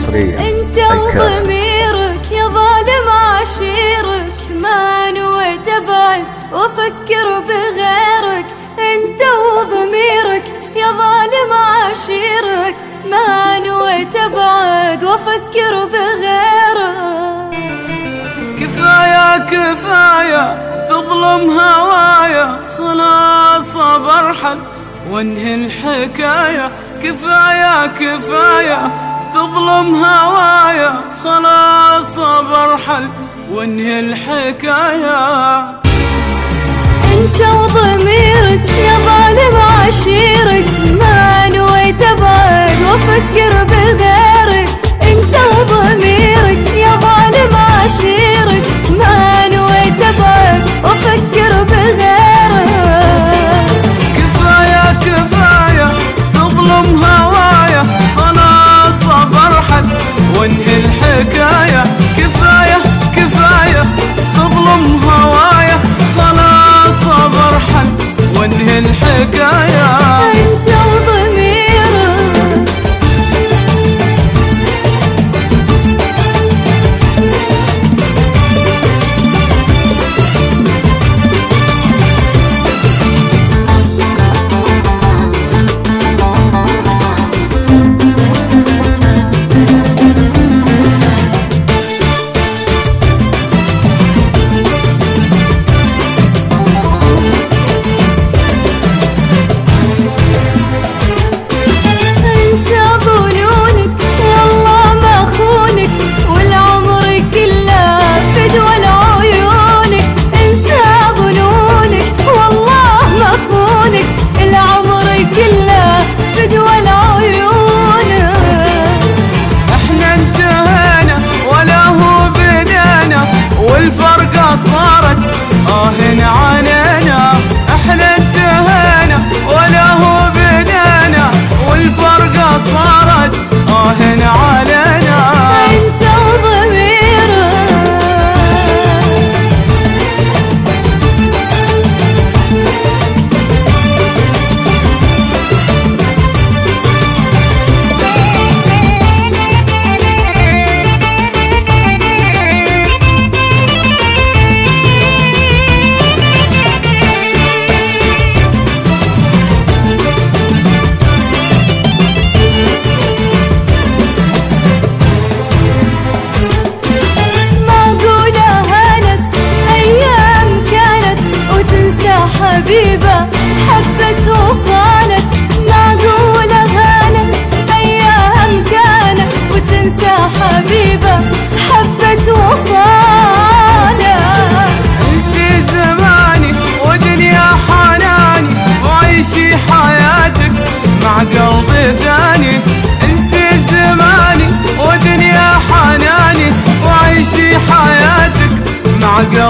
حصريا انت وضميرك يا ظالم عشيرك ما نويت ابعد وافكر بغيرك انت وضميرك يا ظالم عشيرك ما نويت ابعد وافكر بغيرك كفاية كفاية تظلم هوايا خلاص برحل وانهي الحكاية كفاية كفاية تظلم هوايا خلاص برحل وانهي الحكاية انت وضميرك يا ظالم عشيرك ما نويت ابعد وافكر بغيرك انت وضميرك يا ظالم عشيرك ما نويت ابعد وافكر بغيرك كفاية كفاية تظلم هوايا خلاص برحل وانهي الحكاية كفاية كفاية تظلم هوايا خلاص برحل وانهي الحكاية انت وضميرك انسى ظنونك والله ما خونك والعمر كله فدوى لعيونك انسى ظنونك والله ما خونك العمر كله فدوى لعيونك احنا انتهينا ولا هو بدينا والفرقة صارت آهن علينا احنا انتهينا ولا هو بدينا والفرقة صارت آهن علينا انت وضميرك معقولة هانت أيام كانت وتنسى حبيبة حبت وصانت معقولة هانت أيام كانت وتنسى حبيبة حبت وصانت انسي زماني ودنيا حناني وعيشي حياتك مع قلبي ثاني انسي زماني ودنيا حناني وعيشي حياتك مع قلبي